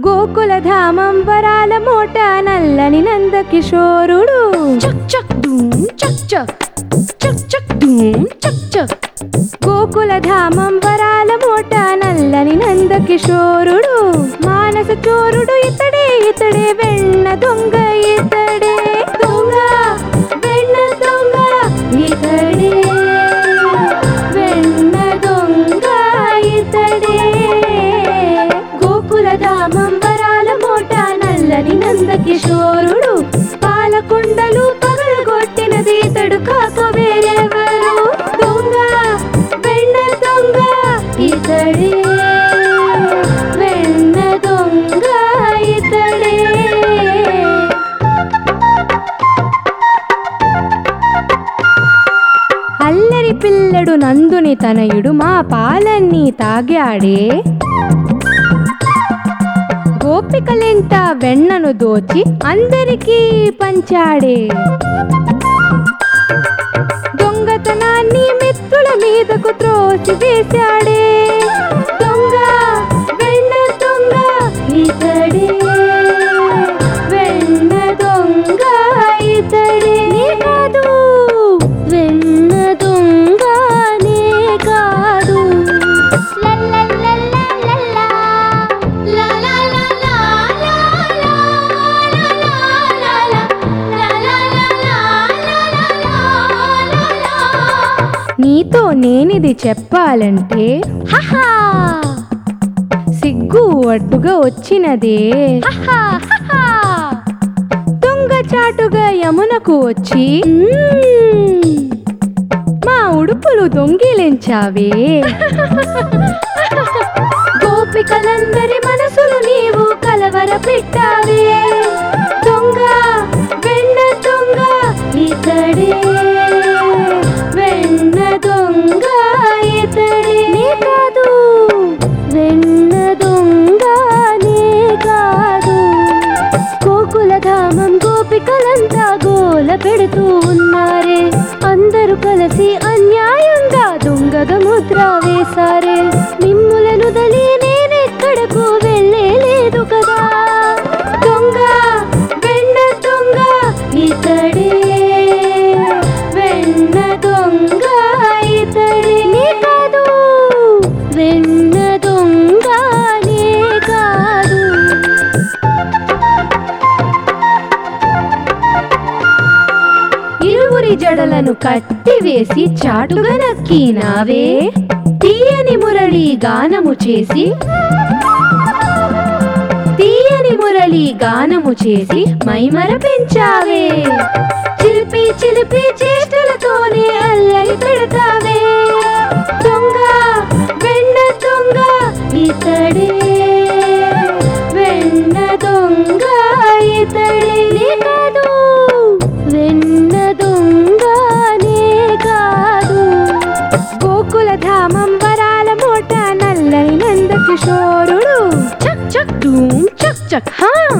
గోకులధామం వరాల మోట నల్లని నందకిషోరుడు చక్ చక్ డూమ్ చక్ చక్ చక్ చక్ డూమ్ చక్ చక్ గోకులధామం వరాల మోట నల్లని నందకిషోరుడు మానస చోరుడు ఇతడే ఇతడే వెన్న దొంగ ఇతడే దొంగ వెన్న దొంగ ఇతడే వెన్న దొంగ ఇతడే గోకులధామం వరాల మోట నల్లని నందకిషోరుడు పాలకొండలు పగలగొట్టినది ఇతడు కాక వేరెవరు దొంగ వెన్న దొంగ ఇతడే వెన్న దొంగ ఇతడే అల్లరి పిల్లడు నందుని తనయుడు మా పాలన్నీ తాగాడే గోపికలెంత వెన్నను దోచి అందరికీ పంచాడే దొంగతనాన్ని మిత్రుల మీదకు త్రోసి వేశాడే దొంగ వెన్న దొంగ ఇతడే వెన్న దొంగ ఇతడే నీ కాదు వెన్న దొంగ నే కాదు నీతో నేనిది చెప్పాలంటే హహా సిగ్గు అడ్డుగా వచ్చినదే హహా, హహా. దొంగచాటుగా యమునకు వచ్చి మ్మ్, మా ఉడుపులు దొంగిలించావే గోపికలందరి మనసులు నీవు కలవర పెట్టావే దొంగ వెన్న దొంగ ఇతడే వెన్న దొంగ ఇతడే నీ కాదు వెన్న దొంగ నీ కాదు గోకులధామం గోపికలంతా గోల పెడుతూ ఉన్నారే అందరూ కలిసి అన్యాయంగా దొంగగా ముద్ర వేశారే మిమ్ములను దలి నేనెక్కడకు వెళ్ళే లేదు కదా దొంగ వెన్న దొంగ ఇతడే వెన్న దొంగ ఇతడే నీ కాదు వెన్న దొంగ నీ కాదు ఇరువురి జడలను కట్టివేసి చాటుగా నక్కినావే తీయని మురళి గానము చేసి తీయని మురళి గానము చేసి మైమర పెంచావే చిలిపి చిలిపి చేష్టలతోనే అల్లరి పెడతావే దొంగ వెన్న దొంగ ఇతడే వెన్న దొంగ ఇతడే నీ కాదు వెన్న దొంగ నీ కాదు గోకులధామం వరాల మోట నల్లని నందకిషోరుడు చక్ చక్ డూమ్ చక్ చక్ హా